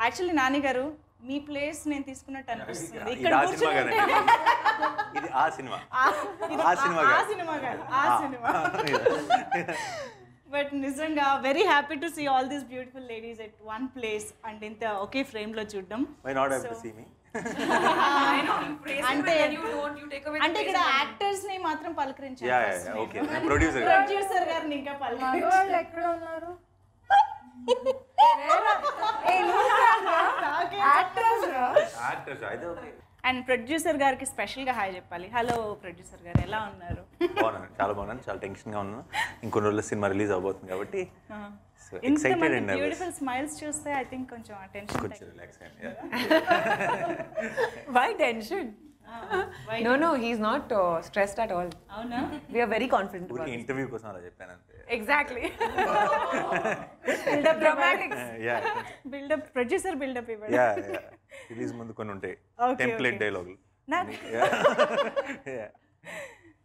Actually Nani గారు మీ place నేను తీసుకున్నట్టు అనిపిస్తుంది ఇది ఇక్కడ ఆ సినిమా కూర్చుని కదండి ఇది ఆ సినిమా ఇది ఆ సినిమా ఆ కాదు. సినిమా కాదు ఆ సినిమా బట్ నిజంగా very happy to see all these beautiful ladies at one place and ఇంత ఒకే ఫ్రేమ్ లో చూడడం why not have to see me అంటే you don't, you take away అంటే ఇక్కడ యాక్టర్స్ ని మాత్రం పలకరించారు యా ఓకే ప్రొడ్యూసర్ ప్రొడ్యూసర్ గారిని ఇంకా పలకరించారు వాళ్ళు ఎక్కడ ఉన్నారు యాక్టర్స్ అయితే ఓకే అండ్ ప్రొడ్యూసర్ గారికి స్పెషల్ గా హాయ్ చెప్పాలి హలో ప్రొడ్యూసర్ గారు ఎలా ఉన్నారు బాగున్నాను చాలా బాగున్నాను చాలా టెన్షన్గా ఉన్నాను ఇంకొన్ని రోజుల్లో సినిమా రిలీజ్ అవబోతుంది కాబట్టి ఎక్సైటెడ్ ఇంతమంది అండ్ nervous. బ్యూటిఫుల్ స్మైల్స్ చూస్తే ఐ థింక్ కొంచెం టెన్షన్ కొంచెం రిలాక్స్ అయ్యండి Why tension? No, no, he's not uh, stressed at all. అవునా We are very confident about ఊరికి it. ఇంటర్వ్యూ కోసం అలా చెప్పాను అంతే Exactly. Buildup Dramatics. Ya buildup producer buildup ఇవ్వడం యా రిలీజ్ ముందు కొన్ని ఉంటాయి Okay, టెంప్లెట్ okay. డైలాగులు నాకు